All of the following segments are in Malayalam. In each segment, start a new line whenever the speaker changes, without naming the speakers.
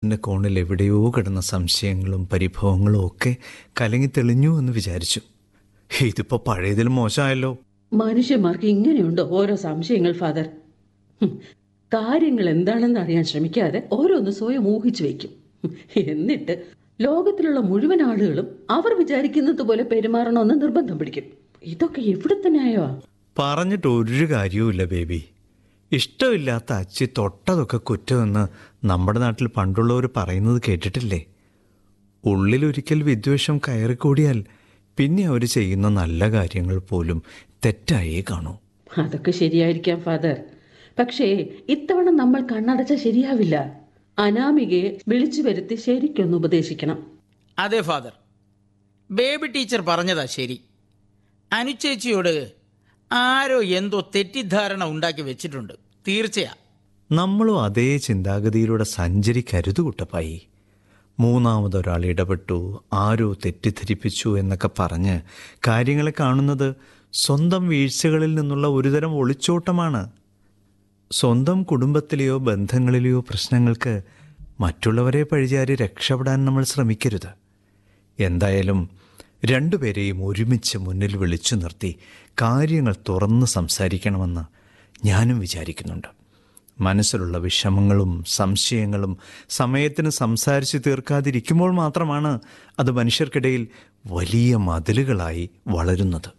മനസ്സിൻ്റെ കോണിൽ എവിടെയോ കിടന്ന സംശയങ്ങളും പരിഭവങ്ങളും ഒക്കെ കലങ്ങി തെളിഞ്ഞു എന്ന് വിചാരിച്ചു ഇതിപ്പോൾ പഴയതിലും മോശമായല്ലോ
മനുഷ്യന്മാർക്ക് ഇങ്ങനെയുണ്ടോ ഓരോ സംശയങ്ങൾ ഫാദർ ഹും, കാര്യങ്ങൾ എന്താണെന്ന് അറിയാൻ ശ്രമിക്കാതെ ഓരോന്ന് സ്വയം ഊഹിച്ചു വയ്ക്കും ഹും, എന്നിട്ട് ലോകത്തിലുള്ള മുഴുവൻ ആളുകളും അവർ വിചാരിക്കുന്നത് പോലെ പെരുമാറണമെന്ന് നിർബന്ധം പിടിക്കും ഇതൊക്കെ എവിടുത്തെ ന്യായമാ
പറഞ്ഞിട്ട് ഒരു കാര്യവുമില്ല ബേബി ഇഷ്ടമില്ലാത്ത അച്ചി തൊട്ടതൊക്കെ കുറ്റമെന്ന് നമ്മുടെ നാട്ടിൽ പണ്ടുള്ളവർ പറയുന്നത് കേട്ടിട്ടില്ലേ ഉള്ളിലൊരിക്കൽ വിദ്വേഷം കയറിക്കൂടിയാൽ പിന്നെ അവർ ചെയ്യുന്ന നല്ല കാര്യങ്ങൾ പോലും തെറ്റായേ കാണൂ
അതൊക്കെ ശരിയായിരിക്കാം ഫാദർ പക്ഷേ ഇത്തവണ നമ്മൾ കണ്ണടച്ച ശരിയാവില്ല അനാമികയെ വിളിച്ചു വരുത്തി ശരിക്കൊന്ന് ഉപദേശിക്കണം
അതെ ഫാദർ ബേബി ടീച്ചർ പറഞ്ഞതാ ശരി അനുചേച്ചിയോട് ആരോ എന്തോ തെറ്റിദ്ധാരണ ഉണ്ടാക്കി വെച്ചിട്ടുണ്ട് തീർച്ചയാ
നമ്മളും അതേ ചിന്താഗതിയിലൂടെ സഞ്ചരിക്കരുത് കുട്ടപ്പായി മൂന്നാമതൊരാൾ ഇടപെട്ടു ആരോ തെറ്റിദ്ധരിപ്പിച്ചു എന്നൊക്കെ പറഞ്ഞ് കാര്യങ്ങളെ കാണുന്നത് സ്വന്തം വീഴ്ചകളിൽ നിന്നുള്ള ഒരുതരം ഒളിച്ചോട്ടമാണ് സ്വന്തം കുടുംബത്തിലെയോ ബന്ധങ്ങളിലെയോ പ്രശ്നങ്ങൾക്ക് മറ്റുള്ളവരെ പഴിചാരി രക്ഷപ്പെടാൻ നമ്മൾ ശ്രമിക്കരുത് എന്തായാലും രണ്ടുപേരെയും ഒരുമിച്ച് മുന്നിൽ വിളിച്ചു നിർത്തി കാര്യങ്ങൾ തുറന്ന് സംസാരിക്കണമെന്ന് ഞാനും വിചാരിക്കുന്നുണ്ട് മനസ്സിലുള്ള വിഷമങ്ങളും സംശയങ്ങളും സമയത്തിന് സംസാരിച്ച് തീർക്കാതിരിക്കുമ്പോൾ മാത്രമാണ് അത് മനുഷ്യർക്കിടയിൽ വലിയ മതിലുകളായി വളരുന്നത്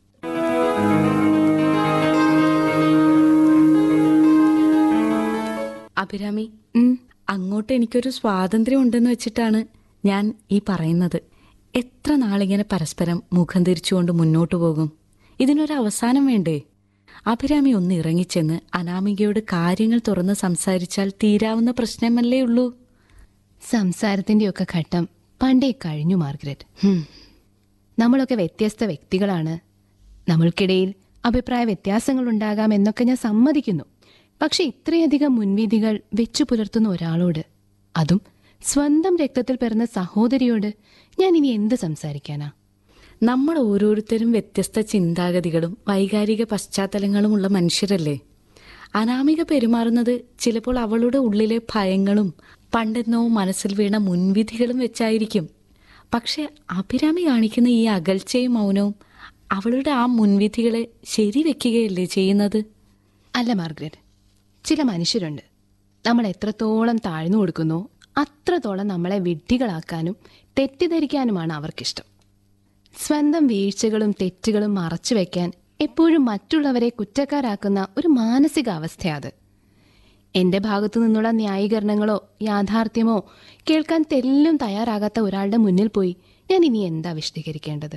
അഭിരാമി അങ്ങോട്ട് എനിക്കൊരു സ്വാതന്ത്ര്യം ഉണ്ടെന്ന് വെച്ചിട്ടാണ് ഞാൻ ഈ പറയുന്നത് എത്ര നാളിങ്ങനെ പരസ്പരം മുഖം തിരിച്ചുകൊണ്ട് മുന്നോട്ടു പോകും ഇതിനൊരു അവസാനം വേണ്ടേ അഭിരാമി ഒന്ന് ഇറങ്ങിച്ചെന്ന് അനാമികയോട് കാര്യങ്ങൾ തുറന്ന് സംസാരിച്ചാൽ തീരാവുന്ന പ്രശ്നമല്ലേ ഉള്ളൂ
സംസാരത്തിന്റെയൊക്കെ ഘട്ടം പണ്ടേ കഴിഞ്ഞു മാർഗരറ്റ്
ഹും,
നമ്മളൊക്കെ വ്യത്യസ്ത വ്യക്തികളാണ് നമ്മൾക്കിടയിൽ അഭിപ്രായ വ്യത്യാസങ്ങൾ ഉണ്ടാകാം എന്നൊക്കെ ഞാൻ സമ്മതിക്കുന്നു പക്ഷെ ഇത്രയധികം മുൻവിധികൾ വെച്ചു പുലർത്തുന്ന ഒരാളോട് അതും സ്വന്തം രക്തത്തിൽ പിറന്ന സഹോദരിയോട് ഞാൻ ഇനി എന്ത് സംസാരിക്കാനാ
നമ്മൾ ഓരോരുത്തരും വ്യത്യസ്ത ചിന്താഗതികളും വൈകാരിക പശ്ചാത്തലങ്ങളുമുള്ള മനുഷ്യരല്ലേ അനാമിക പെരുമാറുന്നത് ചിലപ്പോൾ അവളുടെ ഉള്ളിലെ ഭയങ്ങളും പണ്ടെന്നോ മനസ്സിൽ വീണ മുൻവിധികളും വെച്ചായിരിക്കും പക്ഷെ അഭിരാമി കാണിക്കുന്ന ഈ അകൽച്ചയും മൗനവും അവളുടെ ആ മുൻവിധികളെ ശരിവെക്കുകയല്ലേ ചെയ്യുന്നത്
അല്ല മാർഗരറ്റ് ചില മനുഷ്യരുണ്ട് നമ്മൾ എത്രത്തോളം താഴ്ന്നു കൊടുക്കുന്നോ അത്രത്തോളം നമ്മളെ വിഡ്ഢികളാക്കാനും തെറ്റിദ്ധരിക്കാനുമാണ് അവർക്കിഷ്ടം സ്വന്തം വീഴ്ചകളും തെറ്റുകളും മറച്ചു വെക്കാൻ എപ്പോഴും മറ്റുള്ളവരെ കുറ്റക്കാരാക്കുന്ന ഒരു മാനസികാവസ്ഥ അത് എന്റെ ഭാഗത്തു നിന്നുള്ള ന്യായീകരണങ്ങളോ യാഥാർത്ഥ്യമോ കേൾക്കാൻ തെല്ലും തയ്യാറാകാത്ത ഒരാളുടെ മുന്നിൽ പോയി ഞാൻ ഇനി എന്താ വിശദീകരിക്കേണ്ടത്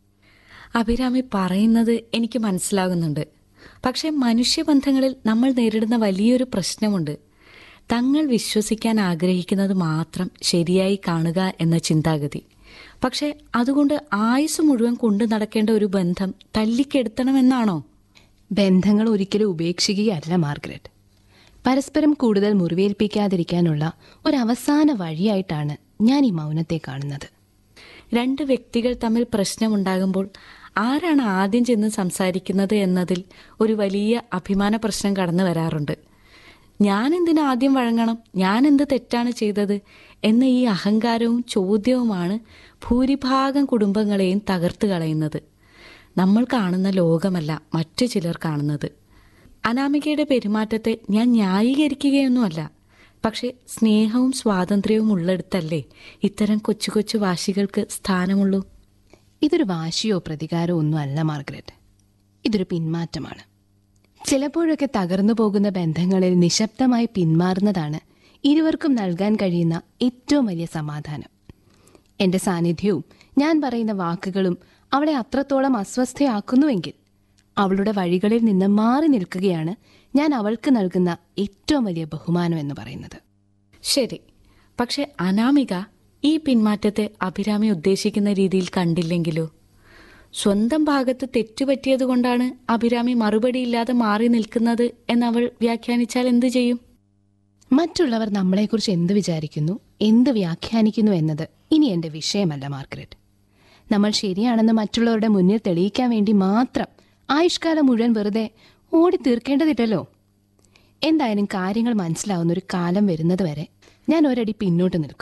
അഭിരാമി പറയുന്നത് എനിക്ക് മനസ്സിലാകുന്നുണ്ട് പക്ഷെ മനുഷ്യബന്ധങ്ങളിൽ നമ്മൾ നേരിടുന്ന വലിയൊരു പ്രശ്നമുണ്ട് തങ്ങൾ വിശ്വസിക്കാൻ ആഗ്രഹിക്കുന്നത് മാത്രം ശരിയായി കാണുക എന്ന ചിന്താഗതി പക്ഷെ അതുകൊണ്ട് ആയുസ് മുഴുവൻ കൊണ്ടു നടക്കേണ്ട ഒരു ബന്ധം തല്ലിക്കെടുത്തണമെന്നാണോ
ബന്ധങ്ങൾ ഒരിക്കലും ഉപേക്ഷിക്കുകയല്ല മാർഗരറ്റ് പരസ്പരം കൂടുതൽ മുറിവേൽപ്പിക്കാതിരിക്കാനുള്ള ഒരവസാന വഴിയായിട്ടാണ് ഞാൻ ഈ മൗനത്തെ കാണുന്നത്
രണ്ട് വ്യക്തികൾ തമ്മിൽ പ്രശ്നമുണ്ടാകുമ്പോൾ ആരാണ് ആദ്യം ചെന്ന് സംസാരിക്കുന്നത് എന്നതിൽ ഒരു വലിയ അഭിമാന പ്രശ്നം കടന്നു വരാറുണ്ട് ഞാൻ എന്തിനു ആദ്യം വഴങ്ങണം ഞാൻ എന്ത് തെറ്റാണ് ചെയ്തത് എന്ന ഈ അഹങ്കാരവും ചോദ്യവുമാണ് ഭൂരിഭാഗം കുടുംബങ്ങളെയും തകർത്ത് കളയുന്നത് നമ്മൾ കാണുന്ന ലോകമല്ല മറ്റു ചിലർ കാണുന്നത് അനാമികയുടെ പെരുമാറ്റത്തെ ഞാൻ ന്യായീകരിക്കുകയൊന്നുമല്ല പക്ഷെ സ്നേഹവും സ്വാതന്ത്ര്യവും ഉള്ളിടത്തല്ലേ ഇത്തരം കൊച്ചു കൊച്ചു വാശികൾക്ക് സ്ഥാനമുള്ളൂ
ഇതൊരു വാശിയോ പ്രതികാരമോ ഒന്നും അല്ല മാർഗരറ്റ് ഇതൊരു പിന്മാറ്റമാണ് ചിലപ്പോഴൊക്കെ തകർന്നു പോകുന്ന ബന്ധങ്ങളിൽ നിശബ്ദമായി പിന്മാറുന്നതാണ് ഇരുവർക്കും നൽകാൻ കഴിയുന്ന ഏറ്റവും വലിയ സമാധാനം എന്റെ സാന്നിധ്യവും ഞാൻ പറയുന്ന വാക്കുകളും അവളെ അത്രത്തോളം അസ്വസ്ഥയാക്കുന്നുവെങ്കിൽ അവളുടെ വഴികളിൽ നിന്ന് മാറി നിൽക്കുകയാണ് ഞാൻ അവൾക്ക് നൽകുന്ന ഏറ്റവും വലിയ ബഹുമാനം എന്ന് പറയുന്നത്
ശരി പക്ഷെ അനാമിക ഈ പിന്മാറ്റത്തെ അഭിരാമി ഉദ്ദേശിക്കുന്ന രീതിയിൽ കണ്ടില്ലെങ്കിലോ സ്വന്തം ഭാഗത്ത് തെറ്റുപറ്റിയതുകൊണ്ടാണ് അഭിരാമി മറുപടിയില്ലാതെ മാറി നിൽക്കുന്നത് എന്നവൾ വ്യാഖ്യാനിച്ചാൽ എന്തു ചെയ്യും
മറ്റുള്ളവർ നമ്മളെക്കുറിച്ച് എന്ത് വിചാരിക്കുന്നു എന്ത് വ്യാഖ്യാനിക്കുന്നു എന്നത് ഇനി എന്റെ വിഷയമല്ല മാർഗരറ്റ് നമ്മൾ ശരിയാണെന്ന് മറ്റുള്ളവരുടെ മുന്നിൽ തെളിയിക്കാൻ വേണ്ടി മാത്രം ആയുഷ്കാലം മുഴുവൻ വെറുതെ ഓടി തീർക്കേണ്ടതില്ലല്ലോ എന്തായാലും കാര്യങ്ങൾ മനസ്സിലാവുന്ന ഒരു കാലം വരുന്നത് വരെ ഞാൻ ഒരടി പിന്നോട്ട് നിൽക്കും